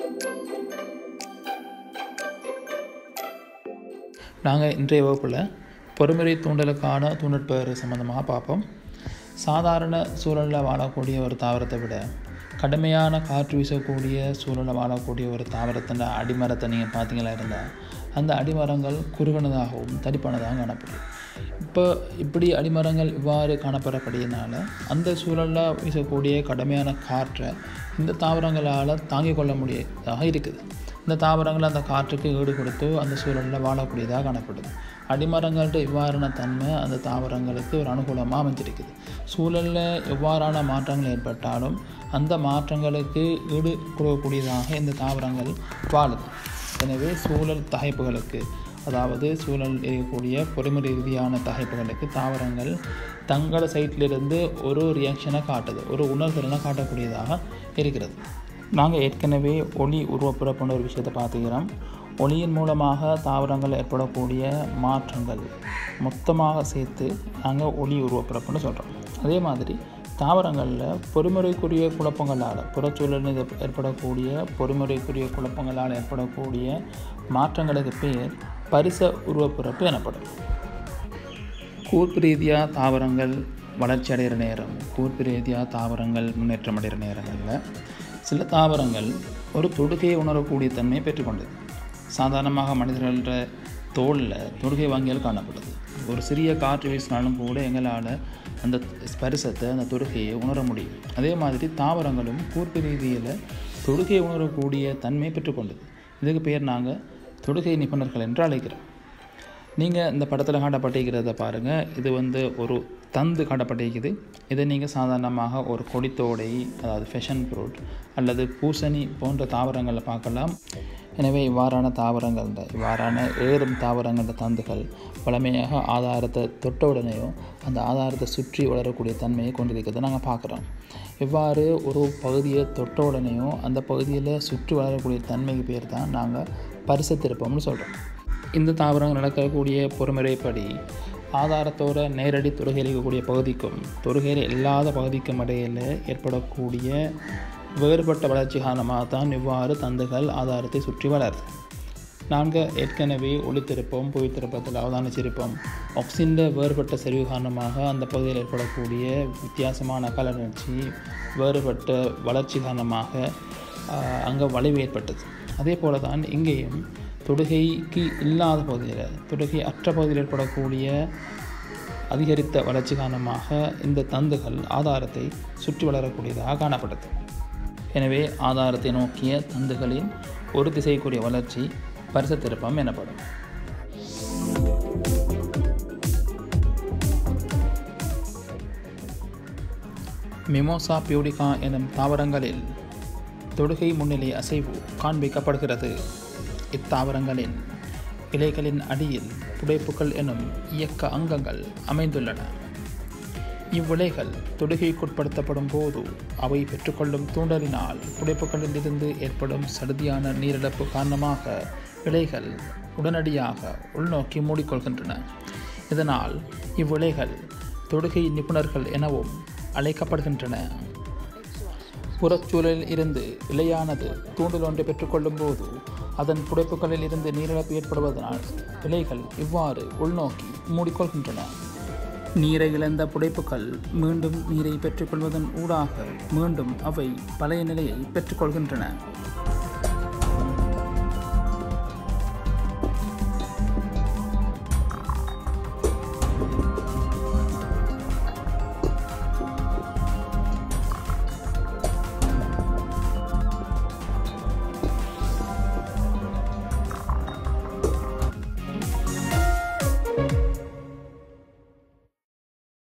நாங்கள் இன்றைய வகுப்பில் பொறுமுறை தூண்டலுக்கான தூண்டற்பெயர் சம்மந்தமாக பார்ப்போம் சாதாரண சூழலில் வாழக்கூடிய ஒரு தாவரத்தை விட கடுமையான காற்று வீசக்கூடிய சூழலில் வாழக்கூடிய ஒரு தாவரத்தின் அடிமரத்தை நீங்கள் பார்த்தீங்களா இருந்தால் அந்த அடிமரங்கள் குறுகனதாகவும் தடிப்பானதாகவும் காணப்படும் இப்போ இப்படி அடிமரங்கள் இவ்வாறு காணப்படப்படியனால அந்த சூழலில் வீசக்கூடிய கடுமையான காற்றை இந்த தாவரங்களால் தாங்கிக் கொள்ள முடியாததாக இருக்குது இந்த தாவரங்கள் அந்த காற்றுக்கு ஈடு கொடுத்து அந்த சூழலில் வாழக்கூடியதாக காணப்படுது அடிமரங்கள்ட்ட இவ்வாறான தன்மை அந்த தாவரங்களுக்கு ஒரு அனுகூலமாக அமைஞ்சிருக்குது சூழலில் எவ்வாறான மாற்றங்கள் ஏற்பட்டாலும் அந்த மாற்றங்களுக்கு ஈடு கொடுக்கக்கூடியதாக இந்த தாவரங்கள் வாழுது எனவே சூழல் தகைப்புகளுக்கு அதாவது சூழல் இருக்கக்கூடிய பொறுமுறை ரீதியான தகைப்புகளுக்கு தாவரங்கள் தங்கள சைட்லிருந்து ஒரு ரியாக்ஷனை காட்டுது ஒரு உணர்திறனை காட்டக்கூடியதாக இருக்கிறது நாங்கள் ஏற்கனவே ஒளி உருவப்புறப்போன ஒரு விஷயத்தை பார்த்துக்கிறோம் ஒளியின் மூலமாக தாவரங்கள் ஏற்படக்கூடிய மாற்றங்கள் மொத்தமாக சேர்த்து நாங்கள் ஒளி உருவப்பிறப்புன்னு சொல்கிறோம் அதே மாதிரி தாவரங்களில் பொறுமுறைக்குரிய குழப்பங்களால் புறச்சூழலில் ஏற்படக்கூடிய பொறுமுறைக்குரிய குழப்பங்களால் ஏற்படக்கூடிய மாற்றங்களுக்கு பேர் பரிச உருவப்பிறப்பு எனப்படும் கூர்ப்பு ரீதியாக தாவரங்கள் வளர்ச்சி அடைகிற நேரம் கூர்ப்பு ரீதியாக தாவரங்கள் முன்னேற்றம் அடைகிற நேரங்களில் சில தாவரங்கள் ஒரு தொடுகையை உணரக்கூடிய தன்மையை பெற்றுக்கொண்டது சாதாரணமாக மனிதர்கள தோலில் தொடுகை வாங்கியால் காணப்படுது ஒரு சிறிய காற்று வீசினாலும் கூட எங்களால் அந்த ஸ்பரிசத்தை அந்த தொடுகையை உணர முடியும் அதே மாதிரி தாவரங்களும் கூர்ப்பு ரீதியில் தொடுகையை உணரக்கூடிய தன்மையை பெற்றுக்கொண்டது இதுக்கு பேர் நாங்கள் தொடுகை நிபுணர்கள் என்று அழைக்கிறோம் நீங்கள் இந்த படத்தில் காட்டப்பட்டிருக்கிறத பாருங்கள் இது வந்து ஒரு தந்து காட்டப்பட்டிருக்குது இதை நீங்கள் சாதாரணமாக ஒரு கொடித்தோடை அதாவது ஃபெஷன் ஃப்ரூட் அல்லது பூசணி போன்ற தாவரங்களில் பார்க்கலாம் எனவே இவ்வாறான தாவரங்கள் இவ்வாறான ஏறும் தாவரங்கள தந்துகள் பழமையாக ஆதாரத்தை தொட்ட உடனேயோ அந்த ஆதாரத்தை சுற்றி வளரக்கூடிய தன்மையை கொண்டிருக்கிறத நாங்கள் பார்க்குறோம் இவ்வாறு ஒரு பகுதியை தொட்ட உடனேயோ அந்த பகுதியில் சுற்றி வளரக்கூடிய தன்மைக்கு பேர் தான் நாங்கள் பரிசு திருப்பம்னு சொல்கிறோம் இந்த தாவரங்கள் நடக்கக்கூடிய பொறுமுறைப்படி ஆதாரத்தோட நேரடி தொடுகையில் இருக்கக்கூடிய பகுதிக்கும் தொடுகையில் இல்லாத பகுதிக்கும் இடையில் ஏற்படக்கூடிய வேறுபட்ட வளர்ச்சி காரணமாக தான் இவ்வாறு தந்துகள் ஆதாரத்தை சுற்றி வளருது நாங்கள் ஏற்கனவே ஒளித்திருப்போம் புவித்திருப்பத்தில் அவதானிச்சிருப்போம் ஆக்சிஜன் வேறுபட்ட செறிவு காரணமாக அந்த பகுதியில் ஏற்படக்கூடிய வித்தியாசமான கலநர்ச்சி வேறுபட்ட வளர்ச்சி காரணமாக அங்கே வளைவு ஏற்பட்டது அதே போல தான் இங்கேயும் தொடுகைக்கு இல்லாத பகுதியில் தொடுகை அற்ற பகுதியில் ஏற்படக்கூடிய அதிகரித்த வளர்ச்சி காரணமாக இந்த தந்துகள் ஆதாரத்தை சுற்றி வளரக்கூடியதாக காணப்பட்டது எனவே ஆதாரத்தை நோக்கிய தந்துகளின் ஒரு திசைக்குரிய வளர்ச்சி பரிச திருப்பம் எனப்படும் மிமோசா பியூடிகா எனும் தாவரங்களில் தொடுகை முன்னிலை அசைவு காண்பிக்கப்படுகிறது இத்தாவரங்களின் இலைகளின் அடியில் புடைப்புகள் எனும் இயக்க அங்கங்கள் அமைந்துள்ளன இவ்விலைகள் தொடுகைக்குட்படுத்தப்படும் போது அவை பெற்றுக்கொள்ளும் தூண்டலினால் புடைப்புகளில் இருந்து ஏற்படும் சடுதியான நீரிழப்பு காரணமாக இலைகள் உடனடியாக உள்நோக்கி மூடிக்கொள்கின்றன இதனால் இவ்விலைகள் தொடுகை நிபுணர்கள் எனவும் அழைக்கப்படுகின்றன புறச்சூழலில் இருந்து இலையானது தூண்டல் ஒன்றை பெற்றுக்கொள்ளும் போது அதன் புடைப்புகளில் இருந்து நீரிழப்பு ஏற்படுவதனால் இலைகள் இவ்வாறு உள்நோக்கி மூடிக்கொள்கின்றன நீரை இழந்த புடைப்புகள் மீண்டும் நீரை பெற்றுக்கொள்வதன் ஊடாக மீண்டும் அவை பழைய நிலையை பெற்றுக்கொள்கின்றன